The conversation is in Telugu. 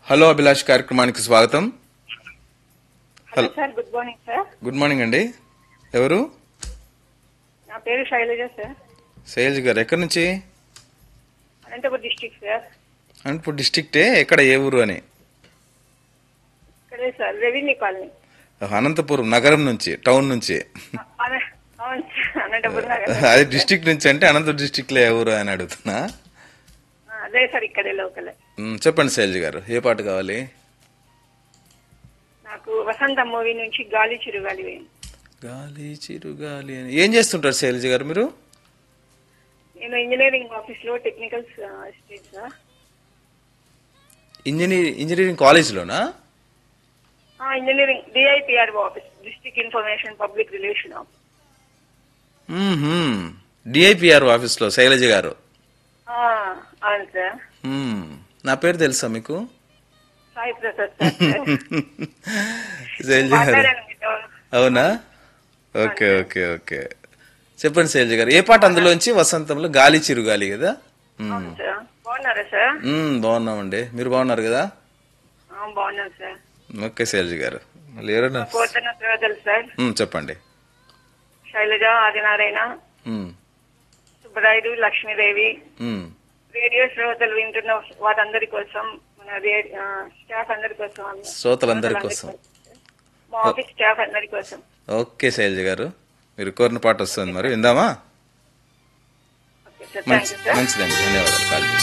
హలో అభిలాష్ కార్యక్రమానికి స్వాగతం hello sir good morning sir good morning అండి ఎవరు నా పేరు శైలజ సార్ శైలజ్ గారు ఎక్కడి నుంచి అనంతపురం డిస్టిక్ సార్ అనంతపూర్ డిస్టిక్టే ఎక్కడ ఏ ఊరు అని ఇక్కడే సార్ రెవెన్యూ కాలనీ అనంతపురం నగరం నుంచి టౌన్ నుంచి అన- అవును సార్ అనంతపురం నగర్. అది డిస్టిక్ నుంచి అంటే అనంతపురం డిస్టిక్ లో ఏ ఊరు అని అడుగుతున్నా ఆ, అదే సార్ ఇక్కడే లోకలే మ్, చెప్పండి శైలజ్ గారు ఏ పాట కావాలి నాకు వసంత మూవీ నుంచి గాలి చిరుగాలి వేయండి గాలి చిరుగాలి అని ఏం చేస్తుంటారు శైలజ్ గారు మీరు నేను ఇంజనీరింగ్ ఆఫీస్ లో technical assistant sir engineer engineering కాలేజ్లోనా ఆ, engineering DIPR office district information public relation office డిఐపిఆర్ ఆఫీస్లో శైలజ గారు ఆ, అవును సార్ మ్, నా పేరు తెలుసా మీకు సాయి ప్రసాద్ సార్ శైలజ గారు మాట్లాడాను మీతో. అవునా ఓకే ఓకే ఓకే చెప్పండి శైలజ గారు ఏ పాట అందులోంచి వసంతంలో గాలి చిరుగాలి కదా మ్, అవును సార్ బాగున్నారా సార్ మ్, బాగున్నామండి మీరు బాగున్నారు కదా ఆ, బాగున్నాను సార్ ఓకే శైలజ గారు మళ్ళీ ఎవరైనా కోరుతున్న శ్రోతలు సార్ మ్, చెప్పండి శైలజ ఆదినారాయణ మ్, సుబ్బరాయుడు లక్ష్మీదేవి మ్. రేడియో శ్రోతలు వింటున్న వారందరి కోసం మన రే- ఆ, స్టాఫ్ అందరి కోసం శ్రోతలందరి కోసం. మా ఆఫీస్ స్టాఫ్ అందరి కోసం ఓకే శైలజ గారు మీరు కోరిన పాట వస్తుంది మరి విందామా ఓకే సార్ థ్యాంక్ మంచి యూ సార్ మంచిదండి ధన్యవాదాలు కాల్ చేసి